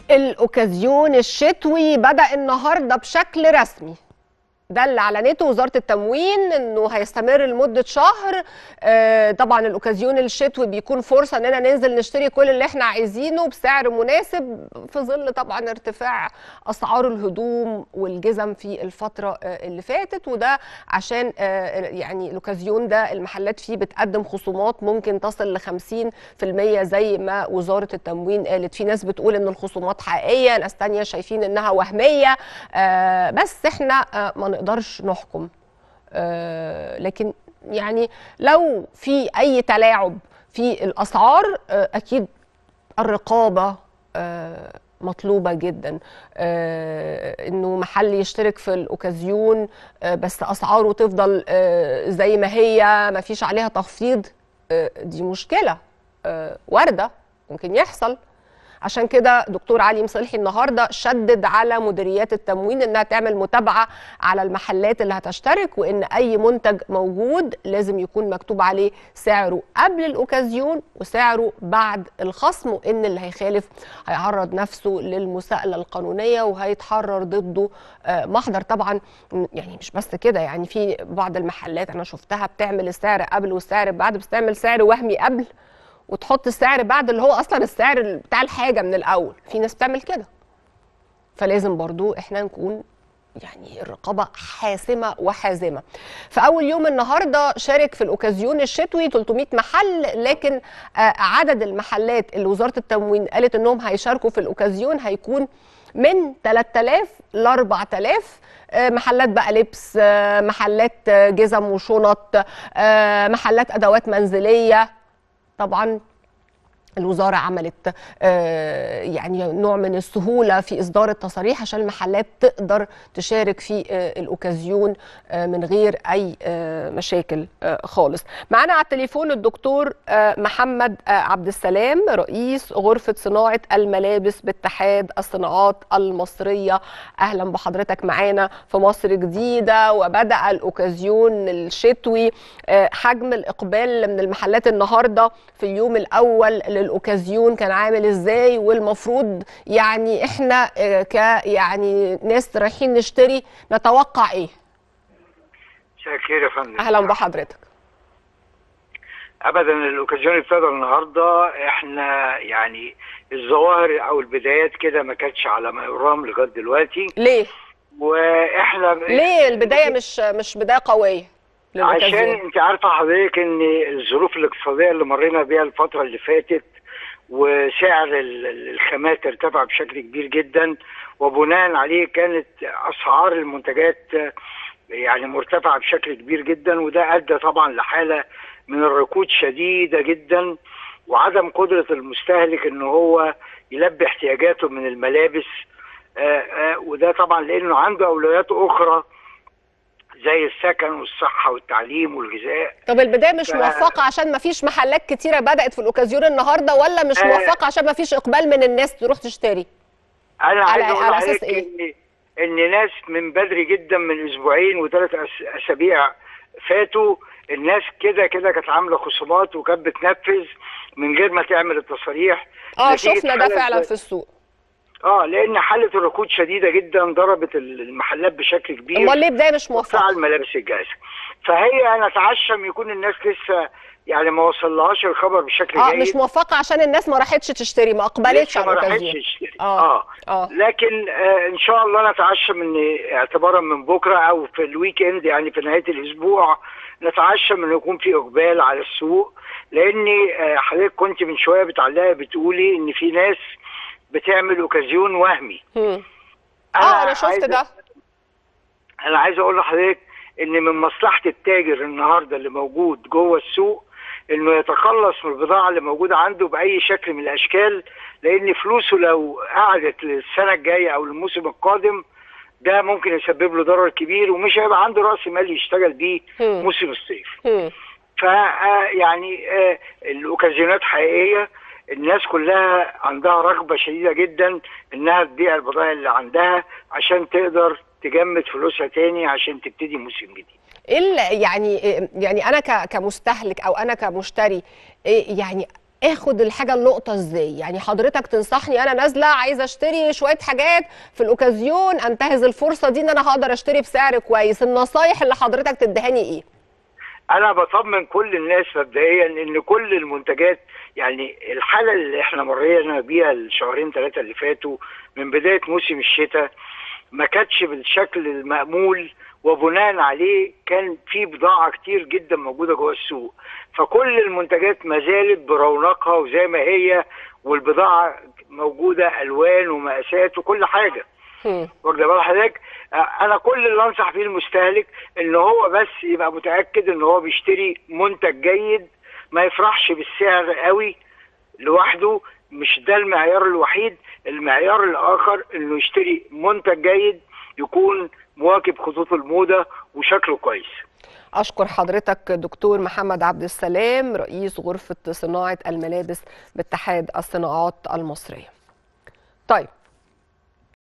الأوكازيون الشتوي بدأ النهاردة بشكل رسمي ده اللي اعلنته وزاره التموين انه هيستمر لمده شهر آه، طبعا الاوكازيون الشتوي بيكون فرصه اننا ننزل نشتري كل اللي احنا عايزينه بسعر مناسب في ظل طبعا ارتفاع اسعار الهدوم والجزم في الفتره آه، اللي فاتت وده عشان آه، يعني الاوكازيون ده المحلات فيه بتقدم خصومات ممكن تصل ل 50% زي ما وزاره التموين قالت في ناس بتقول ان الخصومات حقيقيه ناس تانية شايفين انها وهميه آه، بس احنا آه، ما نقدرش نحكم آه، لكن يعني لو في اي تلاعب في الاسعار آه، اكيد الرقابه آه، مطلوبه جدا آه، انه محل يشترك في الاوكازيون آه، بس اسعاره تفضل آه، زي ما هي ما فيش عليها تخفيض آه، دي مشكله آه، وارده ممكن يحصل عشان كده دكتور علي مصلحي النهارده شدد على مديريات التموين انها تعمل متابعه على المحلات اللي هتشترك وان اي منتج موجود لازم يكون مكتوب عليه سعره قبل الاوكازيون وسعره بعد الخصم وان اللي هيخالف هيعرض نفسه للمساءله القانونيه وهيتحرر ضده آه، محضر طبعا يعني مش بس كده يعني في بعض المحلات انا شفتها بتعمل السعر قبل والسعر بعد بس تعمل سعر وهمي قبل وتحط السعر بعد اللي هو اصلا السعر بتاع الحاجه من الاول في ناس بتعمل كده فلازم برضو احنا نكون يعني الرقابه حاسمه وحازمه في اول يوم النهارده شارك في الاوكازيون الشتوي 300 محل لكن آه، عدد المحلات اللي وزاره التموين قالت انهم هيشاركوا في الاوكازيون هيكون من 3000 ل 4000 آه، محلات بقى لبس آه، محلات آه، جزم وشنط آه، محلات ادوات منزليه طبعا الوزارة عملت آه، يعني نوع من السهولة في إصدار التصاريح عشان المحلات تقدر تشارك في آه، الأوكازيون آه، من غير أي آه، مشاكل آه، خالص معنا على التليفون الدكتور آه، محمد آه، عبد السلام رئيس غرفة صناعة الملابس باتحاد الصناعات المصرية أهلا بحضرتك معانا في مصر جديدة وبدأ الأوكازيون الشتوي آه، حجم الإقبال من المحلات النهاردة في اليوم الأول للأوكازيون كان عامل إزاي والمفروض يعني إحنا آه، ك يعني ناس رايحين نشتري نتوقع إيه مساء الخير يا فندم أهلا بحضرتك ابدا الاوكازيون ابتدى النهارده احنا يعني الظواهر او البدايات كده ما كانتش على ما يرام لغايه دلوقتي ليه؟ واحنا ليه البداية مش مش بداية قوية عشان للأوكازيون انت عارفه حضرتك ان الظروف الاقتصاديه اللي مرينا بيها الفتره اللي فاتت وسعر ال- ال- الخامات ارتفع بشكل كبير جدا وبناء عليه كانت اسعار المنتجات يعني مرتفعه بشكل كبير جدا وده ادى طبعا لحاله من الركود شديده جدا وعدم قدره المستهلك ان هو يلبي احتياجاته من الملابس آه، آه، وده طبعا لانه عنده اولويات اخرى زي السكن والصحه والتعليم والغذاء طب البداية مش ف- موفقة عشان ما فيش محلات كتيرة بدأت في الأوكازيون النهاردة ولا مش آه. موفقة عشان ما فيش إقبال من الناس تروح تشتري؟ انا على- عايز اقول على أساس لحضرتك إيه؟ ان ان ناس من بدري جدا من اسبوعين وثلاث أس- اسابيع فاتوا الناس كده كده كانت عامله خصومات وكانت بتنفذ من غير ما تعمل التصاريح اه نتيجة شفنا ده حالة- فعلا في السوق اه لان حاله الركود شديده جدا ضربت المحلات بشكل كبير امال ليه بدايه مش بتاع موفقه الملابس الجاهزه فهي نتعشم يكون الناس لسه يعني ما وصلهاش الخبر بشكل اه جيد مش موفقه عشان الناس ما راحتش تشتري ما اقبلتش لسه على ما راحتش الاوكازيون تشتري آه. اه, آه. لكن آه ان شاء الله نتعشم ان اعتبارا من بكره او في الويك اند يعني في نهايه الاسبوع نتعشم ان يكون في اقبال على السوق لان آه حضرتك كنت من شويه بتعلقي بتقولي ان في ناس بتعمل اوكازيون وهمي مم. اه انا شفت عايز- ده انا عايز اقول لحضرتك ان من مصلحه التاجر النهارده اللي موجود جوه السوق انه يتخلص من البضاعه اللي موجوده عنده باي شكل من الاشكال لان فلوسه لو قعدت للسنه الجايه او الموسم القادم ده ممكن يسبب له ضرر كبير ومش هيبقى عنده راس مال يشتغل بيه مم. موسم الصيف مم. ف آه، يعني آه، الاوكازيونات حقيقيه الناس كلها عندها رغبه شديده جدا انها تبيع البضائع اللي عندها عشان تقدر تجمد فلوسها تاني عشان تبتدي موسم جديد ايه ال- يعني يعني انا ك- كمستهلك او انا كمشتري إيه يعني اخد الحاجه اللقطه ازاي يعني حضرتك تنصحني انا نازله عايزه اشتري شويه حاجات في الاوكازيون انتهز الفرصه دي ان انا هقدر اشتري بسعر كويس النصايح اللي حضرتك تدهاني ايه انا بطمن كل الناس مبدئيا ان كل المنتجات يعني الحاله اللي احنا مرينا بيها الشهرين ثلاثه اللي فاتوا من بدايه موسم الشتاء ما كانتش بالشكل المأمول وبناء عليه كان في بضاعة كتير جدا موجودة جوه السوق فكل المنتجات ما زالت برونقها وزي ما هي والبضاعة موجودة ألوان ومقاسات وكل حاجة هم. واخد بال حضرتك آه، انا كل اللي انصح فيه المستهلك ان هو بس يبقى متاكد ان هو بيشتري منتج جيد ما يفرحش بالسعر قوي لوحده مش ده المعيار الوحيد المعيار الاخر انه يشتري منتج جيد يكون مواكب خطوط الموضه وشكله كويس اشكر حضرتك دكتور محمد عبد السلام رئيس غرفه صناعه الملابس باتحاد الصناعات المصريه طيب